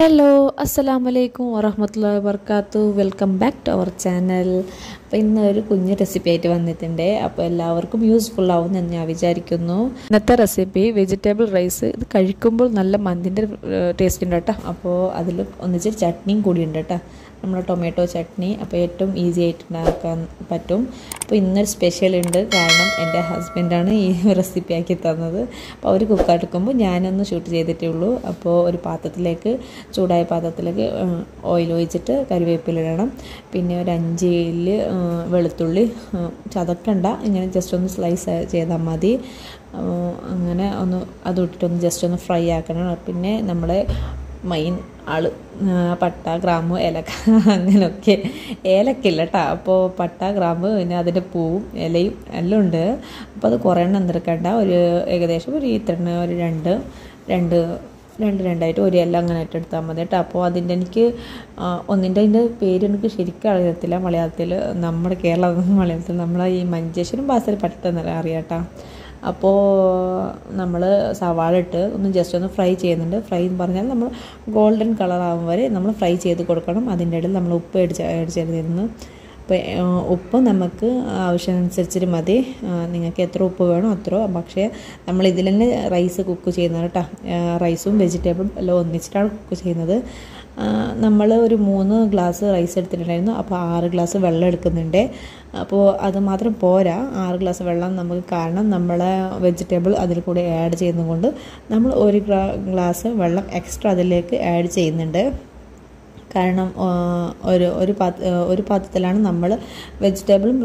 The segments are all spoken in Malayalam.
ഹലോ അസ്സലാമു അലൈക്കും വറഹമത്തുള്ള വർക്കാത്തു welcome back to our channel അപ്പോൾ ഇന്ന് ഒരു കുഞ്ഞ് റെസിപ്പി ആയിട്ട് വന്നിട്ടുണ്ട് അപ്പോൾ എല്ലാവർക്കും യൂസ്ഫുൾ ആവും എന്ന് ഞാൻ വിചാരിക്കുന്നു ഇന്നത്തെ റെസിപ്പി വെജിറ്റബിൾ റൈസ് ഇത് കഴിക്കുമ്പോൾ നല്ല മന്തിൻ്റെ ടേസ്റ്റ് ഉണ്ട് കേട്ടോ അപ്പോൾ അതിൽ ഒന്നിച്ച് ചട്നിയും കൂടി ഉണ്ട് കേട്ടോ നമ്മുടെ ടൊമാറ്റോ ചട്നി അപ്പോൾ ഏറ്റവും ഈസി ആയിട്ട് ഉണ്ടാക്കാൻ പറ്റും അപ്പോൾ ഇന്നൊരു സ്പെഷ്യൽ ഉണ്ട് കാരണം എൻ്റെ ഹസ്ബൻഡാണ് ഈ റെസിപ്പി ആക്കി തന്നത് അപ്പോൾ അവർ കുക്കാട്ടെടുക്കുമ്പോൾ ഞാനൊന്ന് ഷൂട്ട് ചെയ്തിട്ടേ ഉള്ളൂ അപ്പോൾ ഒരു പാത്രത്തിലേക്ക് ചൂടായ പാത്രത്തിലേക്ക് ഓയിൽ ഒഴിച്ചിട്ട് കറിവേപ്പിലിടണം പിന്നെ ഒരു അഞ്ച് ഇല്ല് വെളുത്തുള്ളി ചതക്കണ്ട ഇങ്ങനെ ജസ്റ്റ് ഒന്ന് സ്ലൈസ് ചെയ്താൽ മതി അങ്ങനെ ഒന്ന് അത് ഇട്ടിട്ടൊന്ന് ജസ്റ്റ് ഒന്ന് ഫ്രൈ ആക്കണം പിന്നെ നമ്മുടെ മെയിൻ ആള് പട്ട ഗ്രാമ്പ് ഏലക്ക അങ്ങനെയൊക്കെ ഏലക്കില്ല കേട്ടോ അപ്പോൾ പട്ട ഗ്രാമ്പ് പിന്നെ അതിൻ്റെ പൂവും ഇലയും എല്ലാം ഉണ്ട് അപ്പോൾ അത് കുറേ എണ്ണം എന്തെടുക്കണ്ട ഒരു ഏകദേശം ഒരു ഇത്രണ്ണ ഒരു രണ്ട് രണ്ട് രണ്ട് രണ്ടായിട്ട് ഒരു എല്ലാം അങ്ങനെ ആയിട്ട് എടുത്താൽ മതി കേട്ടോ അപ്പോൾ അതിൻ്റെ എനിക്ക് ഒന്നിൻ്റെ അതിൻ്റെ പേര് എനിക്ക് ശരിക്കും അറിയത്തില്ല മലയാളത്തിൽ നമ്മുടെ കേരള മലയാളത്തിൽ നമ്മളെ ഈ മഞ്ചേശ്വരം ഭാഷയിൽ പെട്ടെന്ന് അറിയാം കേട്ടോ അപ്പോൾ നമ്മൾ സവാള ഇട്ട് ഒന്ന് ജസ്റ്റ് ഒന്ന് ഫ്രൈ ചെയ്യുന്നുണ്ട് ഫ്രൈ എന്ന് പറഞ്ഞാൽ നമ്മൾ ഗോൾഡൻ കളർ ആകും വരെ നമ്മൾ ഫ്രൈ ചെയ്ത് കൊടുക്കണം അതിൻ്റെ ഇടയിൽ നമ്മൾ ഉപ്പ് അടിച്ച് അടിച്ചിരുന്നു അപ്പോൾ ഉപ്പ് നമുക്ക് ആവശ്യമനുസരിച്ചിട്ട് മതി നിങ്ങൾക്ക് എത്ര ഉപ്പ് വേണോ അത്രയോ പക്ഷേ നമ്മൾ ഇതിൽ തന്നെ റൈസ് കുക്ക് ചെയ്യുന്നത് കേട്ടോ റൈസും വെജിറ്റബിളും എല്ലാം ഒന്നിച്ചിട്ടാണ് കുക്ക് ചെയ്യുന്നത് നമ്മൾ ഒരു മൂന്ന് ഗ്ലാസ് റൈസ് എടുത്തിട്ടുണ്ടായിരുന്നു അപ്പോൾ ആറ് ഗ്ലാസ് വെള്ളം എടുക്കുന്നുണ്ട് അപ്പോൾ അത് മാത്രം പോരാ ആറ് ഗ്ലാസ് വെള്ളം നമുക്ക് കാരണം നമ്മളെ വെജിറ്റബിൾ അതിൽ കൂടെ ആഡ് ചെയ്യുന്നതുകൊണ്ട് നമ്മൾ ഒരു ഗ്ലാസ് വെള്ളം എക്സ്ട്രാ അതിലേക്ക് ആഡ് ചെയ്യുന്നുണ്ട് കാരണം ഒരു ഒരു പാത്ര ഒരു പാത്രത്തിലാണ് നമ്മൾ വെജിറ്റബിളും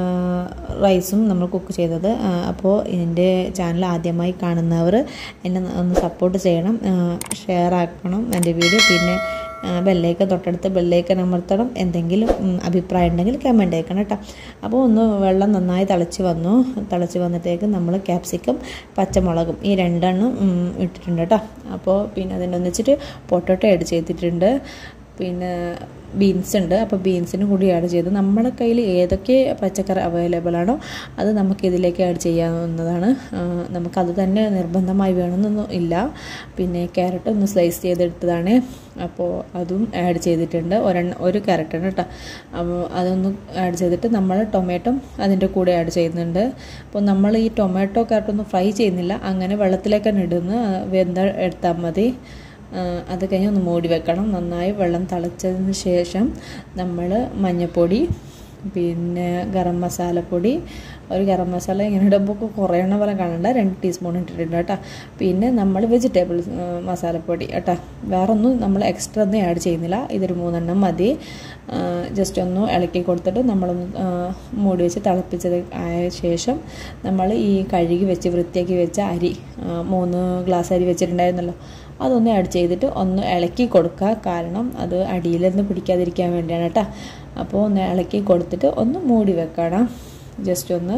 റൈസും നമ്മൾ കുക്ക് ചെയ്തത് അപ്പോൾ എൻ്റെ ചാനൽ ആദ്യമായി കാണുന്നവർ എന്നെ ഒന്ന് സപ്പോർട്ട് ചെയ്യണം ഷെയർ ആക്കണം എൻ്റെ വീഡിയോ പിന്നെ ബെല്ലേക്ക് തൊട്ടടുത്ത് ബെല്ലേക്ക് അമർത്തണം എന്തെങ്കിലും അഭിപ്രായം ഉണ്ടെങ്കിൽ കമൻ്റ് അയക്കണം കേട്ടോ അപ്പോൾ ഒന്ന് വെള്ളം നന്നായി തിളച്ച് വന്നു തിളച്ച് വന്നിട്ടേക്ക് നമ്മൾ ക്യാപ്സിക്കം പച്ചമുളകും ഈ രണ്ടെണ്ണം ഇട്ടിട്ടുണ്ട് കേട്ടോ അപ്പോൾ പിന്നെ അതിൻ്റെ ഒന്നിച്ചിട്ട് പൊട്ടോട്ടോ ആഡ് ചെയ്തിട്ടുണ്ട് പിന്നെ ബീൻസ് ഉണ്ട് അപ്പോൾ ബീൻസിനും കൂടി ആഡ് ചെയ്ത് നമ്മുടെ കയ്യിൽ ഏതൊക്കെ പച്ചക്കറി അവൈലബിൾ ആണോ അത് നമുക്ക് ഇതിലേക്ക് ആഡ് ചെയ്യാവുന്നതാണ് നമുക്കത് തന്നെ നിർബന്ധമായി വേണമെന്നൊന്നും ഇല്ല പിന്നെ ക്യാരറ്റ് ഒന്ന് സ്ലൈസ് ചെയ്തെടുത്തതാണ് അപ്പോൾ അതും ആഡ് ചെയ്തിട്ടുണ്ട് ഒരെണ്ണ ഒരു ക്യാരറ്റാണ് കേട്ടോ അപ്പോൾ അതൊന്ന് ആഡ് ചെയ്തിട്ട് നമ്മൾ ടൊമാറ്റോ അതിൻ്റെ കൂടെ ആഡ് ചെയ്യുന്നുണ്ട് അപ്പോൾ നമ്മൾ ഈ ടൊമാറ്റോ ക്യാരറ്റൊന്നും ഫ്രൈ ചെയ്യുന്നില്ല അങ്ങനെ വെള്ളത്തിലേക്ക് തന്നെ ഇടുന്നു വെന്ത എടുത്താൽ മതി അത് കഴിഞ്ഞ് ഒന്ന് മൂടി വെക്കണം നന്നായി വെള്ളം തിളച്ചതിന് ശേഷം നമ്മൾ മഞ്ഞൾപ്പൊടി പിന്നെ ഗരം മസാലപ്പൊടി ഒരു ഗരം മസാല ഇങ്ങനെ ഇടുമ്പോൾ കുറേ എണ്ണം പോലെ കാണണ്ട രണ്ട് ടീസ്പൂൺ ഇട്ടിട്ടുണ്ട് കേട്ടോ പിന്നെ നമ്മൾ വെജിറ്റബിൾ മസാലപ്പൊടി കേട്ടോ വേറെ ഒന്നും നമ്മൾ എക്സ്ട്രാ ഒന്നും ആഡ് ചെയ്യുന്നില്ല ഇതൊരു മൂന്നെണ്ണം മതി ജസ്റ്റ് ഒന്ന് ഇളക്കി കൊടുത്തിട്ട് നമ്മളൊന്ന് മൂടി വെച്ച് തിളപ്പിച്ചത് ആയ ശേഷം നമ്മൾ ഈ കഴുകി വെച്ച് വൃത്തിയാക്കി വെച്ച അരി മൂന്ന് ഗ്ലാസ് അരി വെച്ചിട്ടുണ്ടായിരുന്നല്ലോ അതൊന്ന് ആഡ് ചെയ്തിട്ട് ഒന്ന് ഇളക്കി കൊടുക്കുക കാരണം അത് അടിയിലൊന്ന് പിടിക്കാതിരിക്കാൻ വേണ്ടിയാണ് കേട്ടോ അപ്പോൾ ഒന്ന് ഇളക്കി കൊടുത്തിട്ട് ഒന്ന് മൂടി വെക്കണം ജസ്റ്റ് ഒന്ന്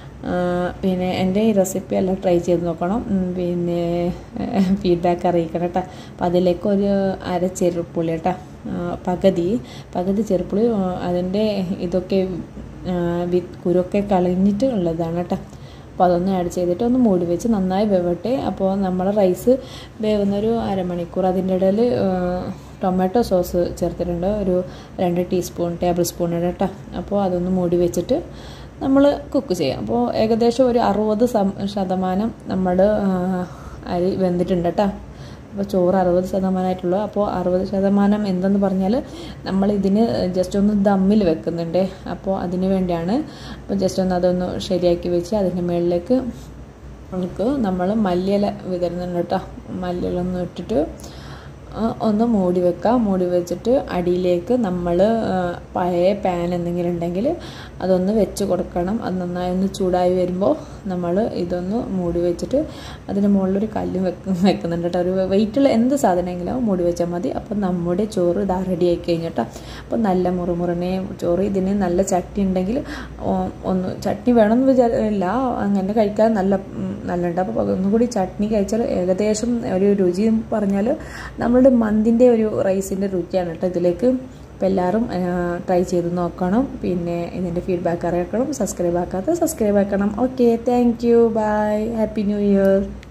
പിന്നെ എൻ്റെ ഈ റെസിപ്പി എല്ലാം ട്രൈ ചെയ്ത് നോക്കണം പിന്നെ ഫീഡ്ബാക്ക് അറിയിക്കണം കേട്ടോ അപ്പം അതിലേക്ക് ഒരു അര ചെറുപ്പുളി കേട്ടോ പകുതി പകുതി ചെറുപ്പുളി അതിൻ്റെ ഇതൊക്കെ കുരൊക്കെ കളഞ്ഞിട്ട് ഉള്ളതാണ് കേട്ടോ അപ്പോൾ അതൊന്ന് ആഡ് ചെയ്തിട്ട് ഒന്ന് മൂടി വെച്ച് നന്നായി വേവട്ടെ അപ്പോൾ നമ്മൾ റൈസ് വേവുന്നൊരു അരമണിക്കൂർ അതിൻ്റെ ഇടയിൽ ടൊമാറ്റോ സോസ് ചേർത്തിട്ടുണ്ട് ഒരു രണ്ട് ടീസ്പൂൺ ടേബിൾ സ്പൂൺ കേട്ടോ അപ്പോൾ അതൊന്ന് മൂടി വെച്ചിട്ട് നമ്മൾ കുക്ക് ചെയ്യാം അപ്പോൾ ഏകദേശം ഒരു അറുപത് ശതമാനം നമ്മുടെ അരി വെന്തിട്ടുണ്ട് കേട്ടോ അപ്പോൾ ചോറ് അറുപത് ശതമാനമായിട്ടുള്ളൂ അപ്പോൾ അറുപത് ശതമാനം എന്തെന്ന് പറഞ്ഞാൽ നമ്മൾ ഇതിന് ജസ്റ്റ് ഒന്ന് ദമ്മിൽ വെക്കുന്നുണ്ട് അപ്പോൾ അതിന് വേണ്ടിയാണ് അപ്പോൾ ജസ്റ്റ് ഒന്ന് അതൊന്ന് ശരിയാക്കി വെച്ച് അതിൻ്റെ മുകളിലേക്ക് നമുക്ക് നമ്മൾ മല്ലിയില വിതരുന്നുണ്ട് കേട്ടോ മല്ലിയില ഒന്ന് ഇട്ടിട്ട് ഒന്ന് മൂടി വെക്കുക മൂടി വെച്ചിട്ട് അടിയിലേക്ക് നമ്മൾ പഴയ പാൻ എന്തെങ്കിലും ഉണ്ടെങ്കിൽ അതൊന്ന് വെച്ച് കൊടുക്കണം അത് നന്നായി ഒന്ന് ചൂടായി വരുമ്പോൾ നമ്മൾ ഇതൊന്ന് മൂടി വെച്ചിട്ട് അതിന് മുകളിലൊരു കല്ലും വെക്ക വെക്കുന്നുണ്ട് കേട്ടോ ഒരു വെയിറ്റുള്ള എന്ത് സാധനമെങ്കിലും മൂടി വെച്ചാൽ മതി അപ്പോൾ നമ്മുടെ ചോറ് ഇതാ റെഡി ആയി കഴിഞ്ഞിട്ടോ അപ്പോൾ നല്ല മുറുമുറനെ ചോറ് ഇതിന് നല്ല ചട്ടി ഉണ്ടെങ്കിൽ ഒന്ന് ചട്നി വേണമെന്ന് വിചാരില്ല അങ്ങനെ കഴിക്കാൻ നല്ല നല്ലുണ്ട് അപ്പോൾ ഒന്നുകൂടി ചട്നി കഴിച്ചാൽ ഏകദേശം ഒരു രുചി പറഞ്ഞാൽ നമ്മളുടെ മന്തിൻ്റെ ഒരു റൈസിൻ്റെ രുചിയാണ് കേട്ടോ ഇതിലേക്ക് അപ്പോൾ എല്ലാവരും ട്രൈ ചെയ്ത് നോക്കണം പിന്നെ ഇതിൻ്റെ ഫീഡ്ബാക്ക് അറിയിക്കണം സബ്സ്ക്രൈബ് ആക്കാത്ത സബ്സ്ക്രൈബ് ആക്കണം okay thank you bye happy new year